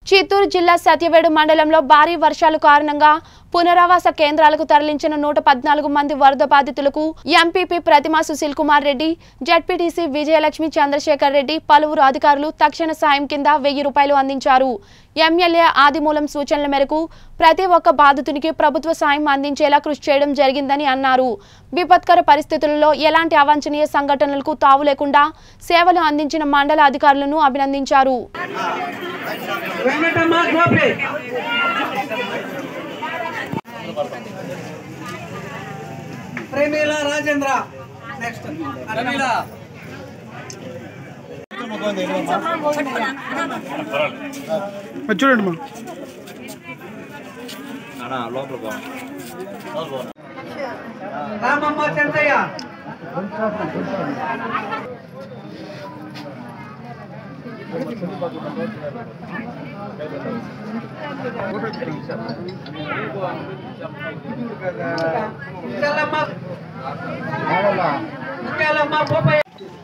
చిత్తూరు జిల్లా సత్యవేడు మండలంలో భారీ వర్షాల కారణంగా పునరావాస కేంద్రాలకు తరలించిన నూట పద్నాలుగు మంది వరద బాధితులకు ఎంపీపీ ప్రతిమా సుశీల్ కుమార్ రెడ్డి జడ్పీటీసీ విజయలక్ష్మి చంద్రశేఖర్ రెడ్డి పలువురు అధికారులు తక్షణ సాయం కింద వెయ్యి రూపాయలు అందించారు ఎమ్మెల్యే ఆదిమూలం సూచనల మేరకు ప్రతి ఒక్క బాధితునికి ప్రభుత్వ సాయం అందించేలా కృషి చేయడం జరిగిందని అన్నారు విపత్కర పరిస్థితులలో ఎలాంటి అవాంఛనీయ సంఘటనలకు తావు లేకుండా సేవలు అందించిన మండల అధికారులను అభినందించారు వెంకటమ్మ గోపి ప్రేమీల రాజేంద్ర నెక్స్ట్ అది చూడండి మా రామమ్మ చెంచయ్య చెల్లమ్మ ముత్యాలమ్మ పోపయ్య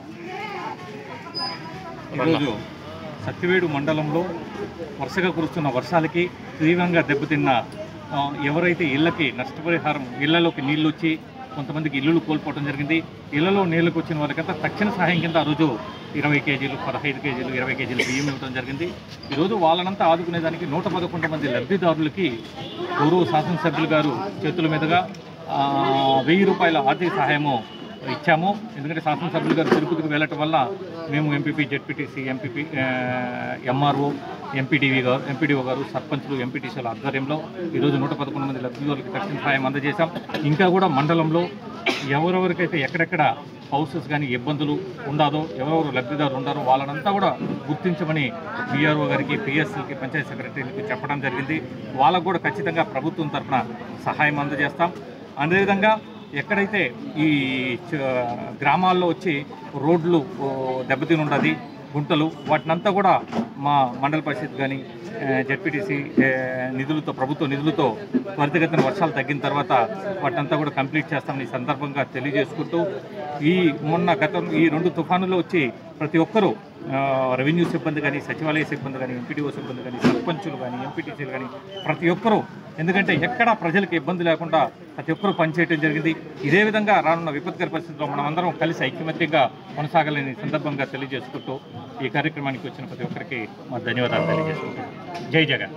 ఈరోజు సత్యవేడు మండలంలో వరుసగా కురుస్తున్న వర్షాలకి తీవ్రంగా దెబ్బతిన్న ఆ, ఎవరైతే ఇళ్ళకి నష్టపరిహారం ఇళ్లలోకి నీళ్లు వచ్చి కొంతమందికి ఇల్లులు కోల్పోవడం జరిగింది ఇళ్లలో నీళ్ళకి వచ్చిన వాళ్ళకంతా తక్షణ సహాయం కింద ఆ రోజు ఇరవై కేజీలు పదహైదు కేజీలు ఇరవై కేజీలు బియ్యం ఇవ్వడం జరిగింది ఈరోజు వాళ్ళనంతా ఆదుకునేదానికి నూట పదకొండు మంది లబ్ధిదారులకి గౌరవ శాసనసభ్యులు గారు చేతుల మీదుగా ఆ, వెయ్యి రూపాయల ఆర్థిక సహాయము ఇచ్చాము ఎందుకంటే శాసనసభ్యులు గారు తిరుపతికి వెళ్ళటం వల్ల మేము MPP ZPTC MPP MRO MPDV garu MPDO garu సర్పంచులు ఎంపీటీసీల ఆధ్వర్యంలో ఈరోజు నూట పదకొండు మంది లబ్ధిదారులకు తక్షణ సహాయం అందజేశాం ఇంకా కూడా మండలంలో ఎవరెవరికైతే ఎక్కడెక్కడ హౌసెస్ కానీ ఇబ్బందులు ఉండాదో ఎవరెవరు లబ్ధిదారులు ఉండారో వాళ్ళనంతా కూడా గుర్తించమని బీఆర్ఓ గారికి పిఎస్సీకి పంచాయతీ సెక్రటరీకి చెప్పడం జరిగింది వాళ్ళకు కూడా ఖచ్చితంగా ప్రభుత్వం తరఫున సహాయం అందజేస్తాం అదేవిధంగా ఎక్కడైతే ఈ చ- గ్రామాల్లో వచ్చి రోడ్లు ఓ, దెబ్బతిని ఉండదు గుంటలు వాటినంతా కూడా మా మండల పరిషత్ కానీ జెడ్పీటీసీ నిధులతో ప్రభుత్వ నిధులతో త్వరితగతిన వర్షాలు తగ్గిన తర్వాత వాటినంతా కూడా కంప్లీట్ చేస్తామని ఈ సందర్భంగా తెలియజేసుకుంటూ ఈ మొన్న గతం ఈ రెండు తుఫానుల్లో వచ్చి ప్రతి ఒక్కరూ ఆ, రెవెన్యూ సిబ్బంది కానీ సచివాలయ సిబ్బంది కానీ ఎంపీడీఓ సిబ్బంది కానీ సర్పంచులు కానీ ఎంపీటీసీలు కానీ ప్రతి ఒక్కరూ ఎందుకంటే ఎక్కడ ప్రజలకు ఇబ్బంది లేకుండా ప్రతి ఒక్కరూ పనిచేయడం జరిగింది ఇదే విధంగా రానున్న విపత్కర పరిస్థితుల్లో మనం అందరం కలిసి ఐక్యమత్యంగా కొనసాగాలని సందర్భంగా తెలియజేసుకుంటూ ఈ కార్యక్రమానికి వచ్చిన ప్రతి ఒక్కరికి మా ధన్యవాదాలు తెలియజేసుకుంటాం జై జగన్